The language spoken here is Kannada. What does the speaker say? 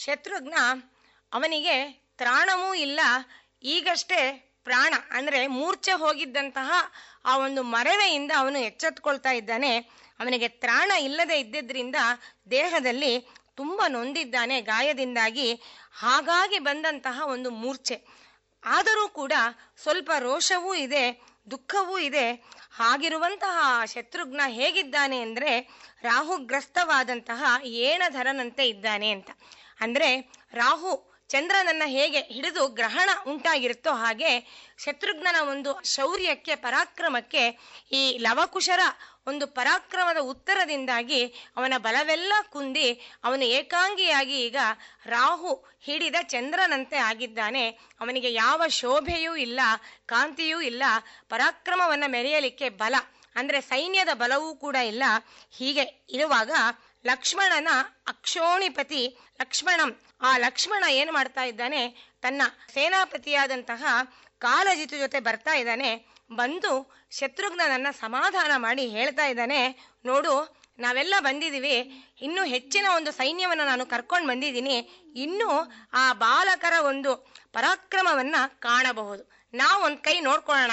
ಶತ್ರುಘ್ನ ಅವನಿಗೆ ತ್ರಾಣವೂ ಇಲ್ಲ ಈಗಷ್ಟೇ ಪ್ರಾಣ ಅಂದ್ರೆ ಮೂರ್ಛೆ ಹೋಗಿದ್ದಂತಹ ಆ ಒಂದು ಮರವೆಯಿಂದ ಅವನು ಎಚ್ಚೆತ್ಕೊಳ್ತಾ ಇದ್ದಾನೆ ಅವನಿಗೆ ತ್ರಾಣ ಇಲ್ಲದೆ ಇದ್ದಿದ್ರಿಂದ ದೇಹದಲ್ಲಿ ತುಂಬಾ ನೊಂದಿದ್ದಾನೆ ಗಾಯದಿಂದಾಗಿ ಹಾಗಾಗಿ ಬಂದಂತಹ ಒಂದು ಮೂರ್ಛೆ ಆದರೂ ಕೂಡ ಸ್ವಲ್ಪ ರೋಷವೂ ಇದೆ ದುಃಖವೂ ಇದೆ ಹಾಗಿರುವಂತಹ ಶತ್ರುಘ್ನ ಹೇಗಿದ್ದಾನೆ ಅಂದ್ರೆ ರಾಹುಗ್ರಸ್ತವಾದಂತಹ ಏಣಧರನಂತೆ ಇದ್ದಾನೆ ಅಂತ ಅಂದ್ರೆ ರಾಹು ಚಂದ್ರನನ್ನ ಹೇಗೆ ಹಿಡಿದು ಗ್ರಹಣ ಉಂಟಾಗಿರುತ್ತೋ ಹಾಗೆ ಶತ್ರುಘ್ನನ ಒಂದು ಶೌರ್ಯಕ್ಕೆ ಪರಾಕ್ರಮಕ್ಕೆ ಈ ಲವಕುಶರ ಒಂದು ಪರಾಕ್ರಮದ ಉತ್ತರದಿಂದಾಗಿ ಅವನ ಬಲವೆಲ್ಲ ಕುಂದಿ ಅವನು ಏಕಾಂಗಿಯಾಗಿ ಈಗ ರಾಹು ಹಿಡಿದ ಚಂದ್ರನಂತೆ ಆಗಿದ್ದಾನೆ ಅವನಿಗೆ ಯಾವ ಶೋಭೆಯೂ ಇಲ್ಲ ಕಾಂತಿಯೂ ಇಲ್ಲ ಪರಾಕ್ರಮವನ್ನ ಮೆರೆಯಲಿಕ್ಕೆ ಬಲ ಅಂದ್ರೆ ಸೈನ್ಯದ ಬಲವೂ ಕೂಡ ಇಲ್ಲ ಹೀಗೆ ಇರುವಾಗ ಲಕ್ಷ್ಮಣನ ಅಕ್ಷೋಣಿಪತಿ ಲಕ್ಷ್ಮಣಂ ಆ ಲಕ್ಷ್ಮಣ ಏನು ಮಾಡ್ತಾ ಇದ್ದಾನೆ ತನ್ನ ಸೇನಾಪತಿಯಾದಂತಹ ಕಾಲಜಿತು ಜೊತೆ ಬರ್ತಾ ಇದ್ದಾನೆ ಬಂದು ಶತ್ರುಘ್ನನನ್ನ ಸಮಾಧಾನ ಮಾಡಿ ಹೇಳ್ತಾ ಇದ್ದಾನೆ ನೋಡು ನಾವೆಲ್ಲ ಬಂದಿದ್ದೀವಿ ಇನ್ನು ಹೆಚ್ಚಿನ ಒಂದು ಸೈನ್ಯವನ್ನು ನಾನು ಕರ್ಕೊಂಡು ಬಂದಿದ್ದೀನಿ ಇನ್ನು ಆ ಬಾಲಕರ ಒಂದು ಪರಾಕ್ರಮವನ್ನ ಕಾಣಬಹುದು ನಾವು ಒಂದ್ ಕೈ ನೋಡ್ಕೊಳ್ಳೋಣ